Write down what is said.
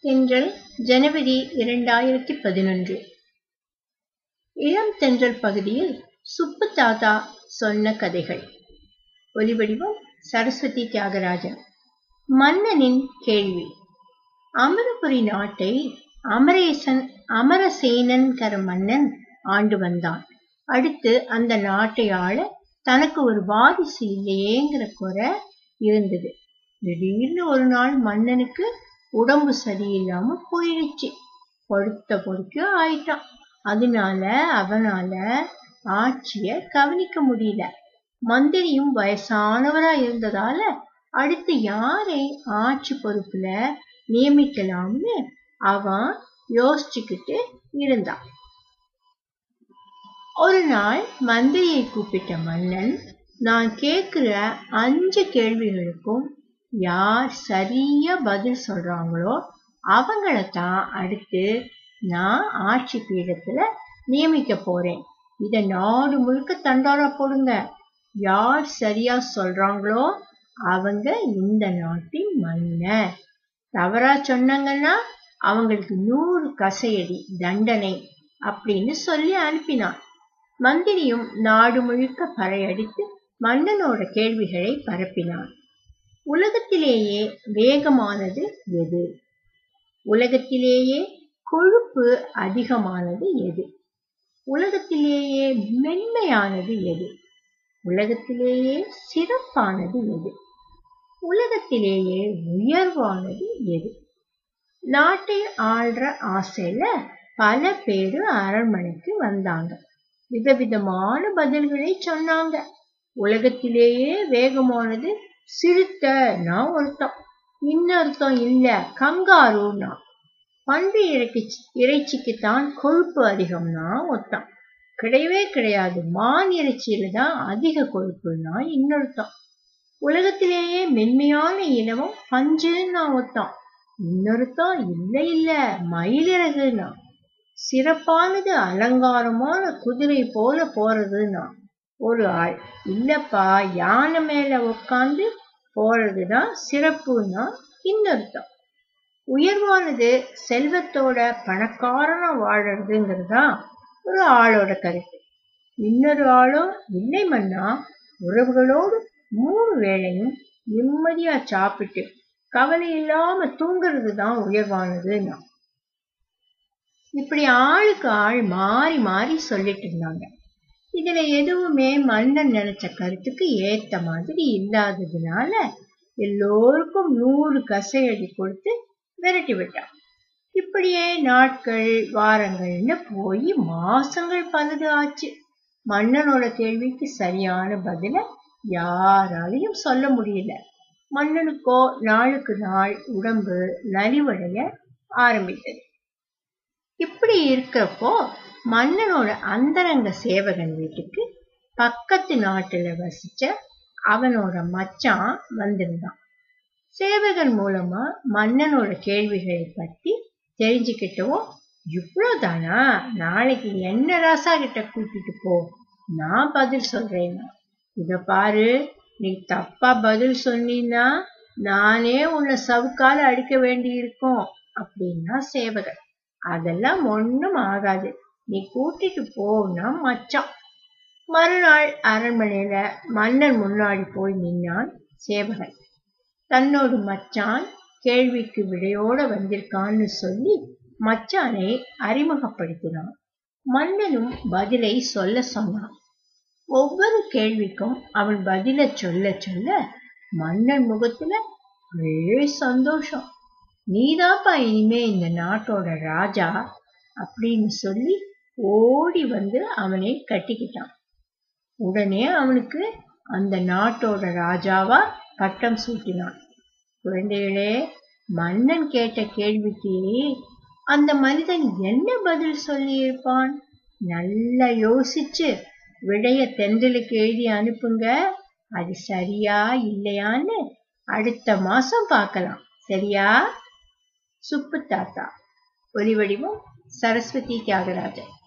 தென்றல் ஜனவரி இரண்டாயிரத்தி பதினொன்று இளம் தென்றல் பகுதியில் சுப்பு தாத்தா சொன்ன கதைகள் ஒலிவடிவம் சரஸ்வதி தியாகராஜன் மன்னனின் கேள்வி அமரபுரி நாட்டை அமரேசன் அமரசேனன்கர மன்னன் ஆண்டு வந்தான் அடுத்து அந்த நாட்டை ஆள தனக்கு ஒரு வாரிசு இல்லையேங்கிற குறை இருந்தது திடீர்னு ஒரு நாள் மன்னனுக்கு உடம்பு சரியில்லாம போயிடுச்சு படுத்த பொடுக்க ஆயிட்டான் அதனால அவனால ஆட்சிய கவனிக்க முடியல மந்திரியும் வயசானவரா இருந்ததால அடுத்து யாரை ஆட்சி பொறுப்புல நியமிக்கலாம்னு அவன் யோசிச்சுக்கிட்டு இருந்தான் ஒரு நாள் மந்திரியை கூப்பிட்ட மன்னன் நான் கேட்கிற அஞ்சு கேள்விகளுக்கும் யார் சரியா பதில் சொல்றாங்களோ அவங்கள தான் அடுத்து நான் ஆட்சி பீடத்துல நியமிக்க போறேன் இத நாடு முழுக்க தண்டாரா போடுங்க யார் சரியா சொல்றாங்களோ அவங்க இந்த நாட்டின் மன்னர் தவறா சொன்னாங்கன்னா அவங்களுக்கு நூறு கசையடி தண்டனை அப்படின்னு சொல்லி அனுப்பினான் மந்திரியும் நாடு முழுக்க பறையடித்து மன்னனோட கேள்விகளை பரப்பினான் உலகத்திலேயே வேகமானது எது உலகத்திலேயே கொழுப்பு அதிகமானது எது உலகத்திலேயே மென்மையானது எது உலகத்திலேயே சிறப்பானது எது உலகத்திலேயே உயர்வானது எது நாட்டை ஆள்ற ஆசையில பல பேரு அரண்மனைக்கு வந்தாங்க விதவிதமான பதில்களை சொன்னாங்க உலகத்திலேயே வேகமானது சிறுத்த நான் ஒருத்தம் இன்னொருத்தம் இல்ல கங்காருன்னா பன்றி இறைச்சி இறைச்சிக்குத்தான் கொழுப்பு அதிகம்னா ஒருத்தம் கிடையவே கிடையாது மான் இறைச்சியில தான் அதிக கொழுப்புனா இன்னொருத்தம் உலகத்திலேயே மென்மையான இனமும் பஞ்சுன்னா ஒருத்தம் இன்னொருத்தம் இல்ல இல்ல மயிலிறகுனா சிறப்பானது அலங்காரமான குதிரை போல போறதுன்னா ஒரு ஆள் இல்லப்பா யானை மேல உட்காந்து போறதுதான் சிறப்புன்னா இன்னொருத்தம் உயர்வானது செல்வத்தோட பணக்காரனா வாழறதுங்கிறதா ஒரு ஆளோட கருத்து இன்னொரு ஆளோ இல்லை மன்னா உறவுகளோடு மூணு வேளையும் நிம்மதியா சாப்பிட்டு கவலை இல்லாம தூங்குறது தான் உயர்வானதுன்னா இப்படி ஆளுக்கு ஆள் மாறி மாறி சொல்லிட்டு இருந்தாங்க இதுல எதுவுமே மன்னன் நினைச்ச கருத்துக்கு ஏத்த மாதிரி இல்லாததுனால எல்லோருக்கும் நூறு கசையடி கொடுத்து விரட்டி விட்டான் இப்படியே நாட்கள் வாரங்கள்னு போய் மாசங்கள் பலது ஆச்சு மன்னனோட கேள்விக்கு சரியான பதில யாராலையும் சொல்ல முடியல மன்னனுக்கோ நாளுக்கு நாள் உடம்பு நலிவடைய ஆரம்பித்தது இப்படி இருக்கிறப்போ மன்னனோட அந்தரங்க சேவகன் வீட்டுக்கு பக்கத்து நாட்டுல வசிச்ச அவனோட மச்சான் வந்திருந்தான் சேவகன் மூலமா மன்னனோட கேள்விகளை பத்தி தெரிஞ்சுக்கிட்டவும் இவ்வளவுதானா நாளைக்கு என்ன ராசா கிட்ட கூட்டிட்டு போ நான் பதில் சொல்றேன்னா இத பாரு நீ தப்பா பதில் சொன்னீன்னா நானே உன்னை சவுக்கால அடிக்க வேண்டி இருக்கும் அப்படின்னா சேவகன் அதெல்லாம் ஒண்ணும் ஆகாது நீ கூட்டிட்டு போனா மச்சான் மறுநாள் அரண்மனையில மன்னன் முன்னாடி போய் நின்னான் சேவகன் தன்னோட மச்சான் கேள்விக்கு விடையோட வந்திருக்கான்னு சொல்லி மச்சானை அறிமுகப்படுத்தினான் மன்னனும் பதிலை சொல்ல சொன்னான் ஒவ்வொரு கேள்விக்கும் அவன் பதில சொல்ல சொல்ல மன்னன் முகத்துல ஒரே சந்தோஷம் நீதாப்பா இனிமே இந்த நாட்டோட ராஜா அப்படின்னு சொல்லி ஓடி வந்து அவனை கட்டிக்கிட்டான் உடனே அவனுக்கு அந்த நாட்டோட ராஜாவா பட்டம் சூட்டினான் குழந்தைகளே மன்னன் கேட்ட கேள்விக்கு அந்த மனிதன் என்ன பதில் சொல்லியிருப்பான் நல்லா யோசிச்சு விடைய தென்றலுக்கு எழுதி அனுப்புங்க அது சரியா இல்லையான்னு அடுத்த மாசம் பார்க்கலாம் சரியா சுப்பு தாத்தா ஒலிவடிவம் சரஸ்வதி தியாகராஜன்